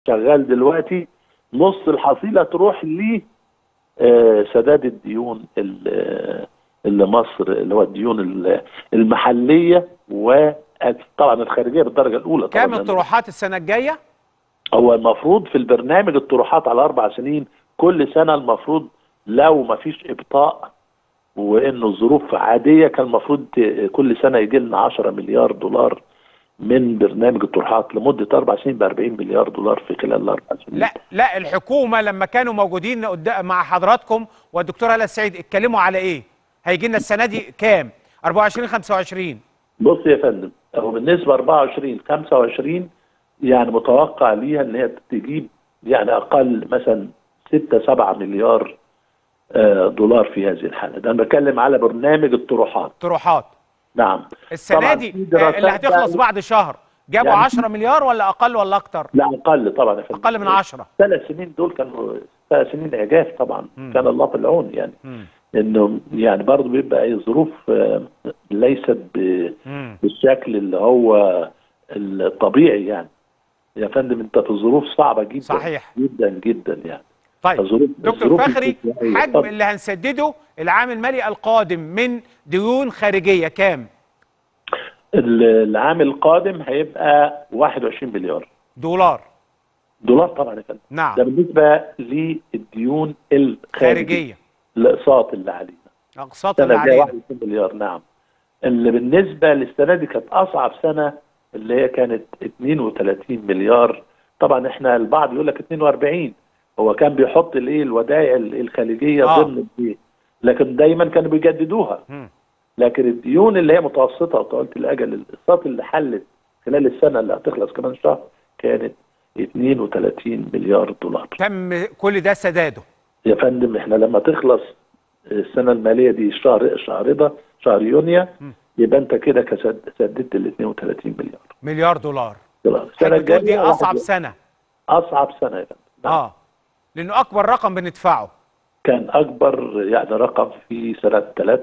شغال دلوقتي نص الحصيله تروح ل آه، سداد الديون ال- اللي مصر اللي هو الديون ال- المحليه وطبعا الخارجيه بالدرجه الاولى طبعا كام لأن الطروحات السنه الجايه هو المفروض في البرنامج الطروحات على اربع سنين كل سنه المفروض لو ما فيش ابطاء وانه الظروف عاديه كان المفروض ت- كل سنه يجي لنا 10 مليار دولار من برنامج الطروحات لمده اربع سنين ب 40 مليار دولار في خلال الاربع سنين لا لا الحكومه لما كانوا موجودين قدام مع حضراتكم والدكتور هلا السعيد اتكلموا على ايه هيجي لنا السنه دي كام 24 25 بص يا فندم هو بالنسبه 24 25 يعني متوقع ليها ان هي تجيب يعني اقل مثلا 6 7 مليار آه، دولار في هذه الحاله ده انا بتكلم على برنامج الطروحات طروحات نعم السنه طبعاً دي في دراسات اللي هتخلص بقى- بعد شهر جابوا يعني 10 مليار ولا اقل ولا اكتر لا اقل طبعا يا فندم اقل من 10 ثلاث سنين دول كانوا ثلاث سنين اعجاز طبعا مم. كان الله في العون يعني مم. انه يعني برضه بيبقى اي ظروف آه، ليست ب- مم. بالشكل اللي هو الطبيعي يعني يا فندم انت في ظروف صعبه جدا صحيح. جدا جدا يعني طيب الظروف دكتور الظروف فخري الاستثنائية. حجم طب اللي هنسدده العام المالي القادم من ديون خارجيه كام ال- العام القادم هيبقى 21 مليار دولار دولار طبعا يا فندم نعم ده بالنسبه للديون الخارجيه خارجيه الاقساط اللي علينا اقساط اللي السنه الجايه علينا 21 مليار نعم اللي بالنسبه للسنه دي كانت اصعب سنه اللي هي كانت 32 مليار طبعا احنا البعض يقول لك 42 هو كان بيحط الايه الودائع الخليجيه آه. ضمن الدين لكن دايما كانوا بيجددوها مم. لكن الديون اللي هي متوسطه وطويله الاجل الاقساط اللي حلت خلال السنه اللي هتخلص كمان شهر كانت 32 مليار دولار تم كل ده سداده يا فندم احنا لما تخلص السنه الماليه دي شهر شهر ده شهر يونيو م. يبقى انت كده كسد- سددت ال 32 مليار مليار دولار دولار السنه حضرتك بتقول دي الجايه اصعب واحد- سنه اصعب سنه يا فندم نعم. اه لانه اكبر رقم بندفعه كان اكبر يعني رقم في سنه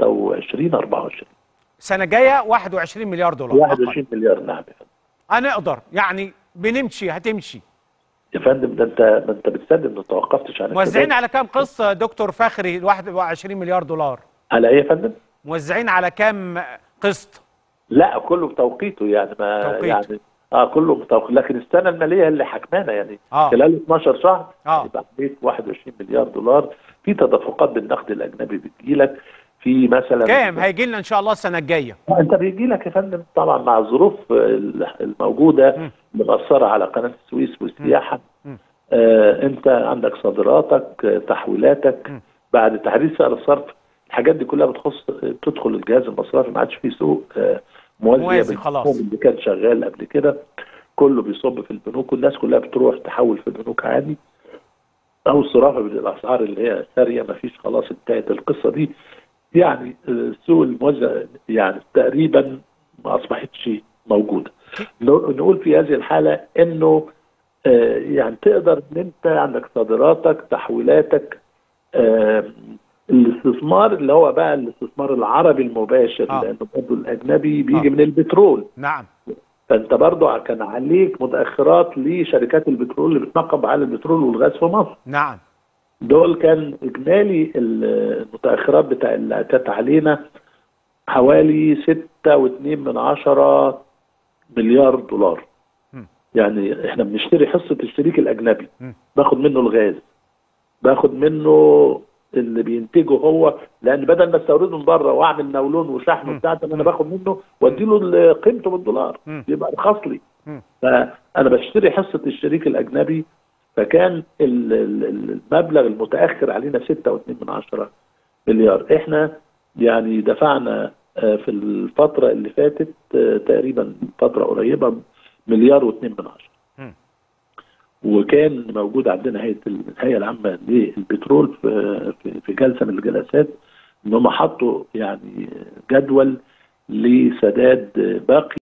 23 24 السنه الجايه 21 مليار دولار أقل. 21 مليار نعم يا فندم هنقدر يعني بنمشي هتمشي يا فندم ده انت ده انت بتسدد ما توقفتش عن موزعين السداد. على كام قصه دكتور فخري ال 21 مليار دولار على ايه يا فندم؟ موزعين على كام قسط لا كله بتوقيته يعني ما توقيته. يعني اه كله بتوقيت لكن السنه الماليه اللي حكمانا يعني آه. خلال 12 شهر آه. يبقى عمليه 21 مليار دولار في تدفقات بالنقد الاجنبي بتجيلك في مثلا كام هيجي لنا ان شاء الله السنه الجايه انت بيجي لك يا فندم طبعا مع الظروف الموجوده م. اللي مأثره على قناه السويس والسياحه م. آه انت عندك صادراتك آه، تحويلاتك م. بعد تحديث سعر الصرف الحاجات دي كلها بتخص تدخل الجهاز المصرفي ما عادش فيه سوق آه موازي موازي بالمفهوم خلاص. اللي كان شغال قبل كده كله بيصب في البنوك والناس كلها بتروح تحول في البنوك عادي او الصرافه بالاسعار اللي هي ساريه ما فيش خلاص انتهت القصه دي يعني آه، السوق الموزع يعني تقريبا ما اصبحتش موجوده نقول نقول في هذه الحاله انه آه، يعني تقدر ان انت عندك صادراتك تحويلاتك آه، الاستثمار اللي هو بقى الاستثمار العربي المباشر آه. لانه برضه الاجنبي بيجي آه. من البترول نعم فانت برضه كان عليك متاخرات لشركات البترول اللي بتنقب على البترول والغاز في مصر نعم دول كان اجمالي المتاخرات بتاع اللي كانت علينا حوالي ستة واتنين من عشرة مليار دولار م. يعني احنا بنشتري حصة الشريك الاجنبي م. باخد منه الغاز باخد منه اللي بينتجه هو لان بدل ما استورده من بره واعمل نولون وشحن م. وبتاع طب انا باخد منه واديله اللي قيمته بالدولار م. يبقى ارخص لي م. فانا بشتري حصه الشريك الاجنبي فكان ال- ال- ال- المبلغ المتاخر علينا 6.2 من عشرة مليار احنا يعني دفعنا آه، في الفتره اللي فاتت آه، تقريبا فتره قريبه مليار واثنين من عشرة م. وكان موجود عندنا هيئه الهيئه العامه للبترول في في- في جلسه من الجلسات ان هم حطوا يعني جدول لسداد باقي